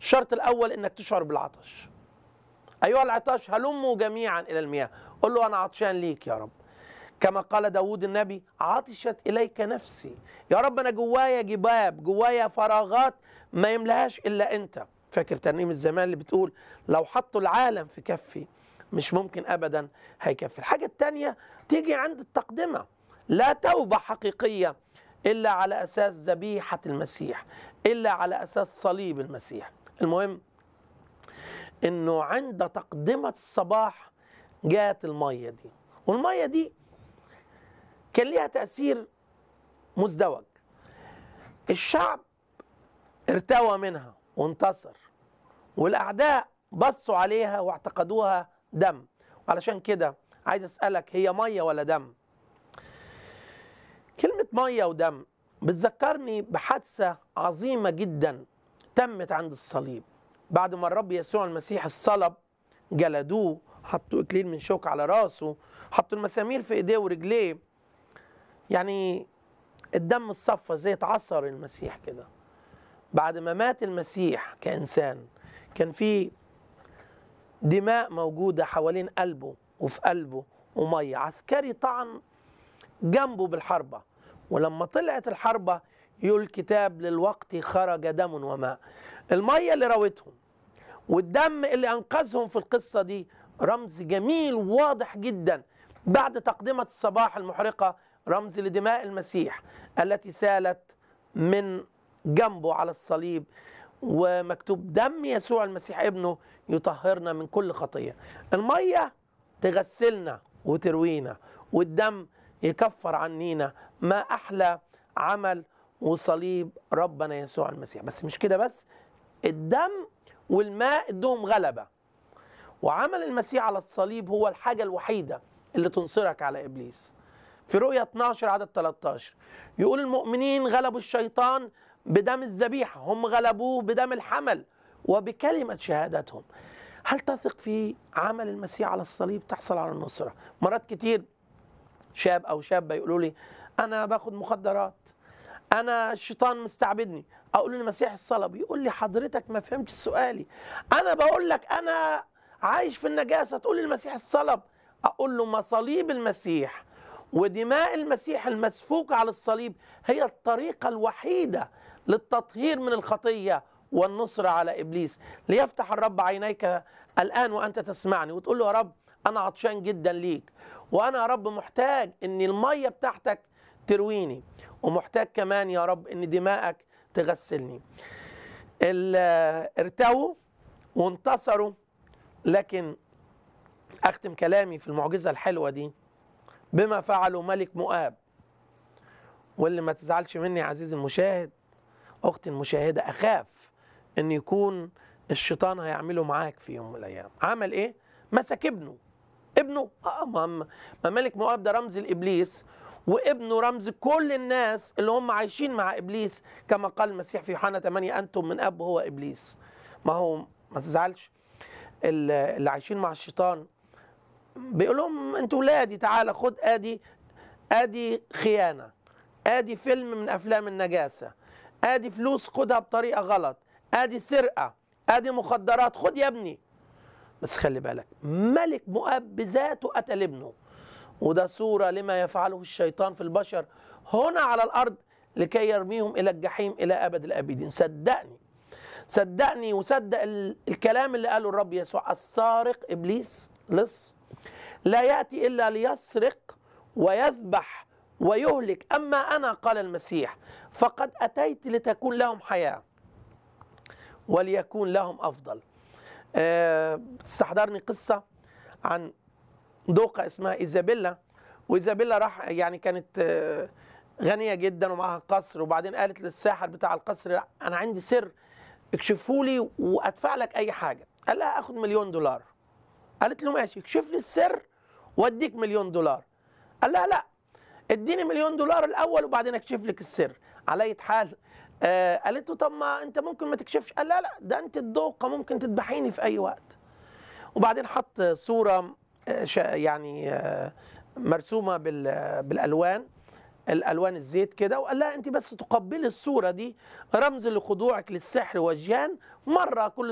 الشرط الاول انك تشعر بالعطش ايها العطاش هلموا جميعا الى المياه قل له انا عطشان ليك يا رب كما قال داود النبي عطشت اليك نفسي يا رب انا جوايا جباب جوايا فراغات ما يملهاش الا انت فاكر ترنيم الزمان اللي بتقول لو حطوا العالم في كفي مش ممكن ابدا هيكفي الحاجه الثانيه تيجي عند التقدمه لا توبه حقيقيه الا على اساس ذبيحه المسيح الا على اساس صليب المسيح المهم انه عند تقدمه الصباح جاءت الميه دي والميه دي كان ليها تاثير مزدوج الشعب ارتوى منها وانتصر والاعداء بصوا عليها واعتقدوها دم علشان كده عايز اسالك هي ميه ولا دم كلمه ميه ودم بتذكرني بحادثه عظيمه جدا تمت عند الصليب بعد ما الرب يسوع المسيح الصلب جلدوه حطوا اكليل من شوك على راسه حطوا المسامير في ايديه ورجليه يعني الدم الصفى زي اتعصر المسيح كده بعد ما مات المسيح كإنسان كان في دماء موجودة حوالين قلبه وفي قلبه ومية عسكري طعن جنبه بالحربة ولما طلعت الحربة يقول الكتاب للوقت خرج دم وماء المية اللي راوتهم والدم اللي أنقذهم في القصة دي رمز جميل واضح جدا بعد تقدمة الصباح المحرقة رمز لدماء المسيح التي سالت من جنبه على الصليب ومكتوب دم يسوع المسيح ابنه يطهرنا من كل خطية المية تغسلنا وتروينا والدم يكفر عنينا ما أحلى عمل وصليب ربنا يسوع المسيح بس مش كده بس الدم والماء ادهم غلبة وعمل المسيح على الصليب هو الحاجة الوحيدة اللي تنصرك على إبليس في رؤية 12 عدد 13 يقول المؤمنين غلبوا الشيطان بدم الذبيحة هم غلبوه بدم الحمل وبكلمة شهادتهم هل تثق في عمل المسيح على الصليب تحصل على النصرة مرات كتير شاب أو شابة يقولوا لي أنا باخد مخدرات أنا الشيطان مستعبدني أقول له المسيح الصلب يقول لي حضرتك ما فهمتش سؤالي أنا بقول لك أنا عايش في النجاسة تقول لي المسيح الصلب أقول له مصاليب المسيح ودماء المسيح المسفوكة على الصليب هي الطريقة الوحيدة للتطهير من الخطية والنصرة على إبليس ليفتح الرب عينيك الآن وأنت تسمعني وتقول له يا رب أنا عطشان جدا ليك وأنا يا رب محتاج أن المية بتاعتك ترويني ومحتاج كمان يا رب أن دماءك تغسلني ارتووا وانتصروا لكن أختم كلامي في المعجزة الحلوة دي بما فعله ملك مؤاب واللي ما تزعلش مني يا عزيزي المشاهد اختي المشاهده اخاف ان يكون الشيطان هيعمله معاك في يوم من الايام عمل ايه مسك ابنه ابنه اه ما, ما ملك مؤاب ده رمز الابليس وابنه رمز كل الناس اللي هم عايشين مع ابليس كما قال المسيح في يوحنا 8 انتم من اب هو ابليس ما هو ما تزعلش اللي عايشين مع الشيطان بيقول لهم انتوا ولادي تعالى خد ادي ادي خيانه ادي فيلم من افلام النجاسه ادي فلوس خدها بطريقه غلط ادي سرقه ادي مخدرات خد يا ابني بس خلي بالك ملك مؤاب بذاته قتل ابنه وده صوره لما يفعله الشيطان في البشر هنا على الارض لكي يرميهم الى الجحيم الى ابد الابدين صدقني صدقني وصدق الكلام اللي قاله الرب يسوع السارق ابليس لص لا ياتي الا ليسرق ويذبح ويهلك اما انا قال المسيح فقد اتيت لتكون لهم حياه وليكون لهم افضل أه تستحضرني قصه عن دوقه اسمها ايزابيلا وايزابيلا راح يعني كانت أه غنيه جدا ومعها قصر وبعدين قالت للساحر بتاع القصر انا عندي سر اكشفوا لي وادفع لك اي حاجه قال لها اخد مليون دولار قالت له ماشي اكشف لي السر واديك مليون دولار قال لها لا اديني مليون دولار الاول وبعدين اكشف لك السر على اي حال آه قالت له طب ما انت ممكن ما تكشفش قال لا لا ده انت الدوقه ممكن تذبحيني في اي وقت وبعدين حط صوره آه يعني آه مرسومه بالالوان الالوان الزيت كده وقال لها انت بس تقبلي الصوره دي رمز لخضوعك للسحر والجان مره كل